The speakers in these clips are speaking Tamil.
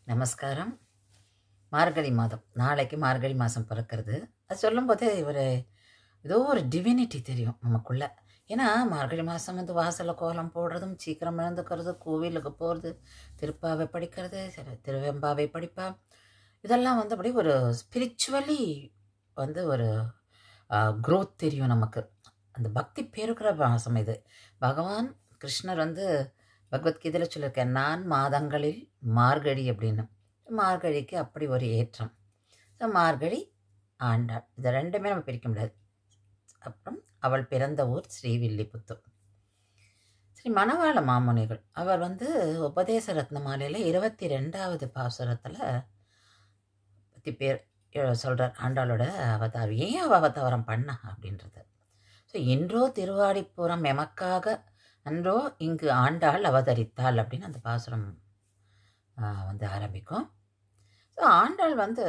நமஸ்காரம் மார்கழி மாதம் நாளைக்கு மார்கழி மாதம் பிறக்கிறது அது சொல்லும்போதே ஒரு ஏதோ ஒரு டிவினிட்டி தெரியும் நமக்குள்ள ஏன்னா மார்கழி மாதம் வந்து வாசலில் கோலம் போடுறதும் சீக்கிரம் எழுந்துக்கிறது கோவிலுக்கு போகிறது திருப்பாவை படிக்கிறது சரி, திருவெம்பாவை படிப்பா இதெல்லாம் வந்து அப்படியே ஒரு ஸ்பிரிச்சுவலி வந்து ஒரு growth தெரியும் நமக்கு அந்த பக்தி பெருக்கிற மாதம் இது பகவான் கிருஷ்ணர் வந்து பகவத்கீதையில் சொல்லியிருக்கேன் நான் மாதங்களில் மார்கழி அப்படின்னு மார்கழிக்கு அப்படி ஒரு ஏற்றம் ஸோ மார்கழி ஆண்டாள் இது ரெண்டுமே நம்ம பிரிக்க முடியாது அப்புறம் அவள் பிறந்த ஊர் ஸ்ரீவில்லிபுத்தூர் ஸ்ரீ மணவாள மாமுனிகள் அவர் வந்து உபதேச ரத்ன மாலையில் இருபத்தி ரெண்டாவது பாசுரத்தில் பற்றி பேர் சொல்கிறார் ஆண்டாளோட அவதாரம் ஏன் அவ அவதாரம் பண்ணா அப்படின்றது ஸோ இன்றோ திருவாடிப்புறம் எமக்காக அன்றோ இங்கு ஆண்டாள் அவதரித்தாள் அப்படின்னு அந்த பாசுரம் ஆ, வந்து ஆரம்பிக்கும் ஸோ ஆண்டாள் வந்து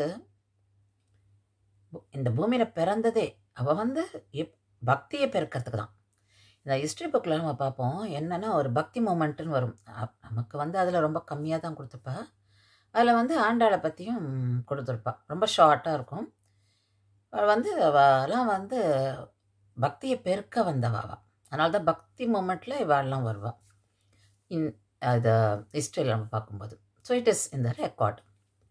பூ- இந்த பூமியில் பிறந்ததே அவள் வந்து எப் பக்தியை பெருக்கிறதுக்கு தான் இந்த ஹிஸ்ட்ரி புக்கில் நம்ம பார்ப்போம் என்னென்னா ஒரு பக்தி மூமெண்ட்டுன்னு வரும் அப்- நமக்கு வந்து அதில் ரொம்ப கம்மியாக தான் கொடுத்துருப்பா அதில் வந்து ஆண்டாளை பற்றியும் கொடுத்துருப்பா ரொம்ப ஷார்ட்டாக இருக்கும் அவள் வந்து அவெல்லாம் வந்து பக்தியை பெருக்க வந்தவா அவ அதனால தான் பக்தி மூமெண்ட்டில் இவாள்லாம் வருவா இன் அது ஹிஸ்ட்ரியில் நம்ம பார்க்கும்போது ஸோ இட் இஸ் இந்த ரெக்கார்ட்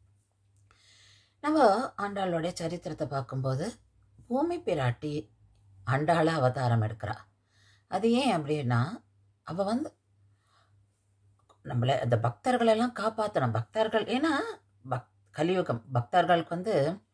நம்ம ஆண்டாளுடைய சரித்திரத்தை பார்க்கும்போது பூமி பிராட்டி ஆண்டாள அவதாரம் எடுக்கிறா அது ஏன் அப்படின்னா அவள் வந்து நம்மளை அந்த பக்தர்களெல்லாம் காப்பாற்றணும் பக்தர்கள் ஏன்னா பக் கலியுகம் பக்தர்களுக்கு வந்து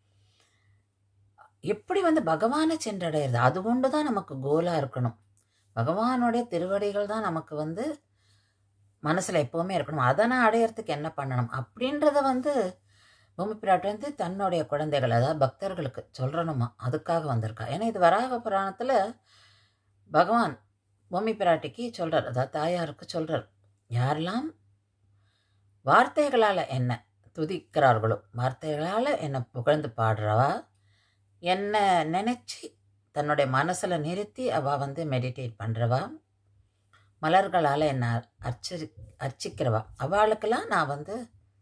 எப்படி வந்து பகவானை சென்றடையிறது அது ஒன்று தான் நமக்கு கோலாக இருக்கணும் பகவானுடைய திருவடிகள் தான் நமக்கு வந்து மனசில் எப்போவுமே இருக்கணும் அதை நான் அடையிறதுக்கு என்ன பண்ணணும் அப்படின்றத வந்து பூமி பிராட்டி வந்து தன்னுடைய குழந்தைகள் அதாவது பக்தர்களுக்கு சொல்கிறணுமா அதுக்காக வந்திருக்கா ஏன்னா இது வராக புராணத்தில் பகவான் பூமி பிராட்டிக்கு சொல்கிறார் அதாவது தாயாருக்கு சொல்கிறார் யாரெல்லாம் வார்த்தைகளால் என்ன துதிக்கிறார்களோ வார்த்தைகளால் என்னை புகழ்ந்து பாடுறவா என்னை நினச்சி தன்னுடைய மனசில் நிறுத்தி அவள் வந்து மெடிடேட் பண்ணுறவா மலர்களால் என்னை அர்ச்சரி அர்ச்சிக்கிறவா அவளுக்கெல்லாம் நான் வந்து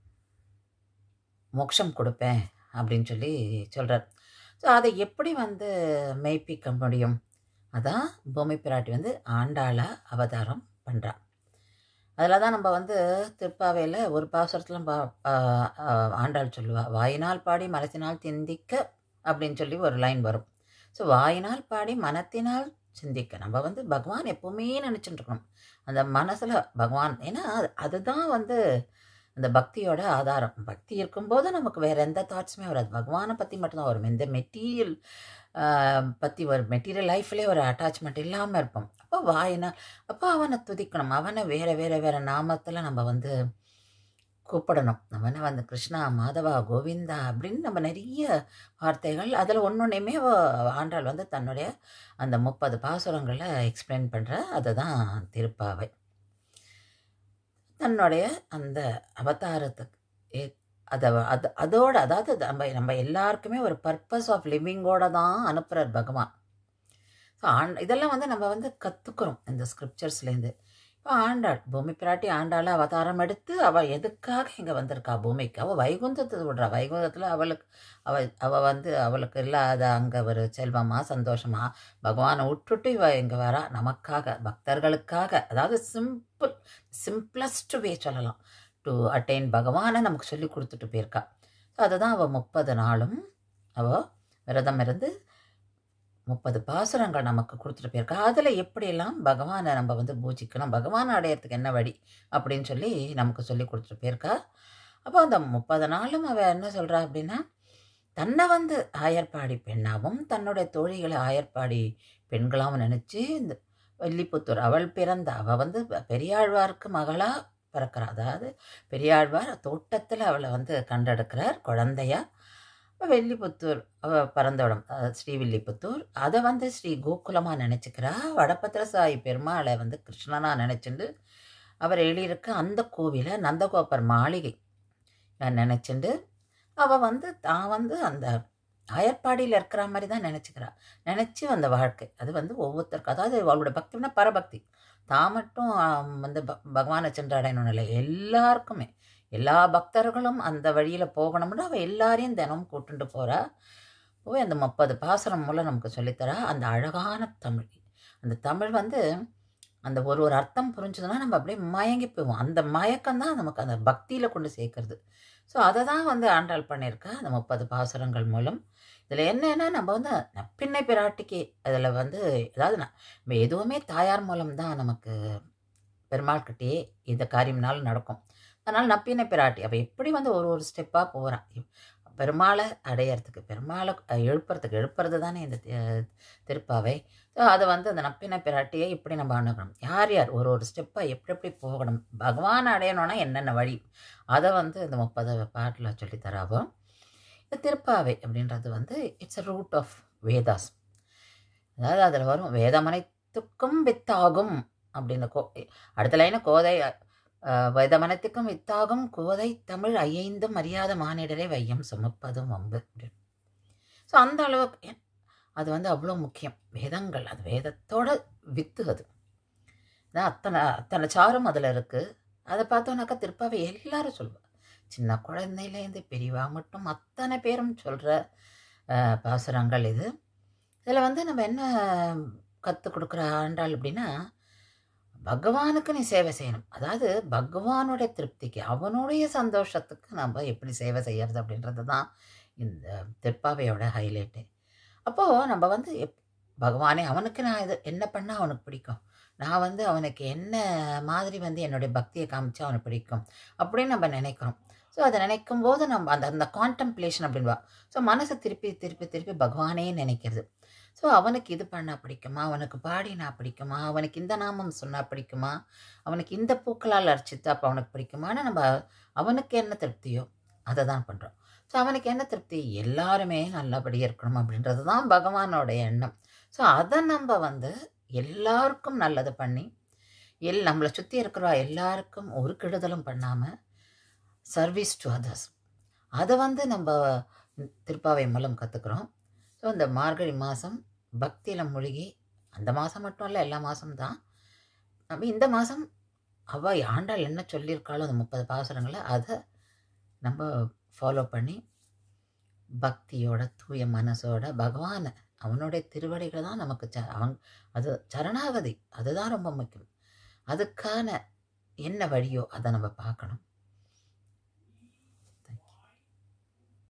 மோட்சம் கொடுப்பேன் அப்படின்னு சொல்லி சொல்கிறார் ஸோ அதை எப்படி வந்து மெய்ப்பிக்க முடியும் அதான் பூமி பிராட்டி வந்து ஆண்டாளா அவதாரம் பண்ணுறா அதில் தான் நம்ம வந்து திருப்பாவையில் ஒரு பாசுரத்தில் பா ஆ- ஆ- ஆண்டாள் சொல்லுவா வாயினால் பாடி மனத்தினால் திந்திக்க அப்படின்னு சொல்லி ஒரு லைன் வரும் ஸோ வாயினால் பாடி மனத்தினால் சிந்திக்க நம்ம வந்து பகவான் எப்பவுமே நினச்சிட்டு இருக்கணும் அந்த மனசில் பகவான் ஏன்னா அது- அதுதான் வந்து அந்த பக்தியோட ஆதாரம் பக்தி இருக்கும்போது நமக்கு வேற எந்த தாட்ஸுமே வராது பகவானை பற்றி மட்டும்தான் வரும் எந்த மெட்டீரியல் பற்றி ஒரு மெட்டீரியல் லைஃப்லேயே ஒரு அட்டாச்மெண்ட் இல்லாமல் இருப்போம் அப்போ வாயினா அப்போ அவனை துதிக்கணும் அவனை வேற வேற வேற நாமத்தில் நம்ம வந்து கூப்பிடணும் அவனை வந்து கிருஷ்ணா மாதவா கோவிந்தா அப்படின்னு நம்ம நிறைய வார்த்தைகள் அதில் ஒன்றொன்றையுமே ஆண்டாள் வந்து தன்னுடைய அந்த முப்பது பாசுரங்களை எக்ஸ்பிளைன் பண்ணுற அதுதான் திருப்பாவை தன்னுடைய அந்த அவதாரத்துக்கு ஏ- அத அது அதோட அதாவது நம்ம நம்ம எல்லாருக்குமே ஒரு பர்பஸ் ஆஃப் லிவிங்கோட தான் அனுப்புகிறார் பகவான் ஸோ ஆண் இதெல்லாம் வந்து நம்ம வந்து கற்றுக்குறோம் இந்த ஸ்கிரிப்சர்ஸ்லேருந்து இப்போ ஆண்டாள் பூமி பிராட்டி ஆண்டாள் அவதாரம் எடுத்து அவள் எதுக்காக இங்கே வந்திருக்கா பூமிக்கு அவள் வைகுந்தத்தை விடுறா வைகுந்தத்தில் அவளுக்கு அவ அவள் வந்து அவளுக்கு இல்லாத அங்கே ஒரு செல்வமா சந்தோஷமா பகவானை விட்டுட்டு இவ இங்கே வரா நமக்காக பக்தர்களுக்காக அதாவது சிம்பிள் சிம்பிளஸ்ட் வே சொல்லலாம் டு அட்டைன் பகவானை நமக்கு சொல்லி கொடுத்துட்டு போயிருக்கா ஸோ அதுதான் அவள் முப்பது நாளும் அவள் விரதம் இருந்து முப்பது பாசுரங்கள் நமக்கு கொடுத்துட்டு போயிருக்கா அதில் எப்படியெல்லாம் பகவானை நம்ம வந்து பூஜிக்கணும் பகவானை அடையிறதுக்கு என்ன வழி அப்படின்னு சொல்லி நமக்கு சொல்லி கொடுத்துட்டு போயிருக்கா அப்போ அந்த முப்பது நாளும் அவள் என்ன சொல்கிறா அப்படின்னா தன்னை வந்து ஆயர்பாடி பெண்ணாகவும் தன்னுடைய தோழிகளை ஆயர்பாடி பெண்களாகவும் நினச்சி இந்த வள்ளிப்புத்தூர் அவள் பிறந்த அவள் வந்து பெரியாழ்வாருக்கு மகளாக பிறக்கிறா அதாவது பெரியாழ்வார் தோட்டத்தில் அவளை வந்து கண்டெடுக்கிறார் குழந்தையா அப்ப வெள்ளிபுத்தூர் அவ பிறந்த இடம் அஹ் ஸ்ரீவில்லிபுத்தூர் அதை வந்து ஸ்ரீ கோகுலமாக நினச்சிக்கிறா வடபத்திர சாயி பெருமாளை வந்து கிருஷ்ணனாக நினச்சிண்டு அவர் எழுதியிருக்க அந்த கோவிலை நந்தகோபர் மாளிகை நினச்சிண்டு அவள் வந்து தான் வந்து அந்த ஆயர்பாடியில் இருக்கிற மாதிரி தான் நினச்சிக்கிறா நினச்சி அந்த வாழ்க்கை அது வந்து ஒவ்வொருத்தருக்கும் அதாவது அவளோட பக்தினா பரபக்தி தான் மட்டும் ஆம், வந்து ப- பகவானை சென்றடையணும்னு இல்லை எல்லாருக்குமே எல்லா பக்தர்களும் அந்த வழியில் போகணும்னு அவள் எல்லாரையும் தினமும் கூட்டுண்டு போகிறா போய் அந்த முப்பது பாசனம் மூலம் நமக்கு சொல்லித்தரா அந்த அழகான தமிழ் அந்த தமிழ் வந்து அந்த ஒரு ஒரு அர்த்தம் புரிஞ்சதுன்னா நம்ம அப்படியே மயங்கி போவோம் அந்த மயக்கம் தான் நமக்கு அந்த பக்தியில் கொண்டு சேர்க்கறது ஸோ அதை தான் வந்து ஆண்டாள் பண்ணியிருக்கா அந்த முப்பது பாசுரங்கள் மூலம் இதில் என்னன்னா நம்ம வந்து நப்பின்னை பிராட்டிக்கு அதில் வந்து அதாவது ந- நம்ம எதுவுமே தாயார் மூலம் தான் நமக்கு பெருமாள் கிட்டேயே இந்த காரியம்னாலும் நடக்கும் அதனால் நப்பின்னை பிராட்டி அவள் எப்படி வந்து ஒரு ஒரு ஸ்டெப்பாக போகிறான் பெருமாளை அடையறதுக்கு பெருமாளை அஹ், எழுப்புறதுக்கு எழுப்புறது தானே இந்த தி- திருப்பாவை ஸோ அதை வந்து அந்த நப்பின பிராட்டியை இப்படி நம்ம அணுகணும் யார் யார் ஒரு ஒரு ஸ்டெப்பாக எப்படி எப்படி போகணும் பகவானை அடையணும்னா என்னென்ன வழி அதை வந்து இந்த முப்பது பாட்டில் சொல்லித்தராவோ இந்த திருப்பாவை அப்படின்றது வந்து it's a root of Vedas அதாவது அதில் வரும் வேதமனைத்துக்கும் வித்தாகும் அப்படின்னு கோ அடுத்த லைனு கோதை அஹ், வேதமனத்துக்கும் வித்தாகும் கோதை தமிழ் ஐயைந்தும் அறியாத மானிடரை வையம் சுமப்பதும் வம்பு அப்படின்னு ஸோ அந்த அளவுக்கு எ- அது வந்து அவ்வளோ முக்கியம் வேதங்கள் அது வேதத்தோட வித்து அது அதான் அத்தனை அத்தனை சாரும் அதில் இருக்குது அதை பார்த்தோன்னாக்கா திருப்பாவை எல்லாரும் சொல்லுவாள் சின்ன குழந்தையிலேருந்து பெரியவா மட்டும் அத்தனை பேரும் சொல்கிற பாசுரங்கள் இது இதில் வந்து நம்ம என்ன கற்றுக் கொடுக்குற ஆண்டாள் அப்படின்னா பகவானுக்கு நீ சேவை செய்யணும் அதாவது பகவானுடைய திருப்திக்கு அவனுடைய சந்தோஷத்துக்கு நம்ம எப்படி சேவை செய்யறது அப்படின்றது தான் இந்த திருப்பாவையோட ஹைலைட்டு அப்போது நம்ம வந்து எப் பகவானே அவனுக்கு நான் இது என்ன பண்ணால் அவனுக்கு பிடிக்கும் நான் வந்து அவனுக்கு என்ன மாதிரி வந்து என்னுடைய பக்தியை காமிச்சா அவனுக்கு பிடிக்கும் அப்படின்னு நம்ம நினைக்கிறோம் ஸோ அதை நினைக்கும் போது நம்ம அந்த அந்த கான்டம்ப்ளேஷன் அப்படின்பா ஸோ மனசை திருப்பி திருப்பி திருப்பி பகவானே நினைக்கிறது ஸோ அவனுக்கு இது பண்ணால் பிடிக்குமா அவனுக்கு பாடினா பிடிக்குமா அவனுக்கு இந்த நாமம் சொன்னால் பிடிக்குமா அவனுக்கு இந்த பூக்களால் அர்ச்சித்தா அப்போ அவனுக்கு பிடிக்குமான்னு நம்ம அவனுக்கு என்ன திருப்தியோ அதை தான் பண்ணுறோம் ஸோ அவனுக்கு என்ன திருப்தி எல்லாருமே நல்லபடியாக இருக்கணும் அப்படின்றது தான் பகவானோட எண்ணம் ஸோ அதை நம்ம வந்து எல்லாருக்கும் நல்லது பண்ணி எல் நம்மளை சுற்றி இருக்கிற எல்லாருக்கும் ஒரு கெடுதலும் பண்ணாமல் சர்வீஸ் டு அதர்ஸ் அதை வந்து நம்ம திருப்பாவை மூலம் கற்றுக்குறோம் ஸோ இந்த மார்கழி மாதம் பக்தியில் மூழ்கி அந்த மாதம் மட்டும் இல்லை எல்லா மாதம் தான் நம்ம இந்த மாதம் அவள் ஆண்டாள் என்ன சொல்லியிருக்காளோ அந்த முப்பது பாசுரங்களை அதை நம்ம ஃபாலோ பண்ணி பக்தியோட தூய மனசோட பகவானை அவனுடைய திருவடிகளை தான் நமக்கு ச அவன் அது சரணாகதி அதுதான் ரொம்ப முக்கியம் அதுக்கான என்ன வழியோ அதை நம்ம பார்க்கணும்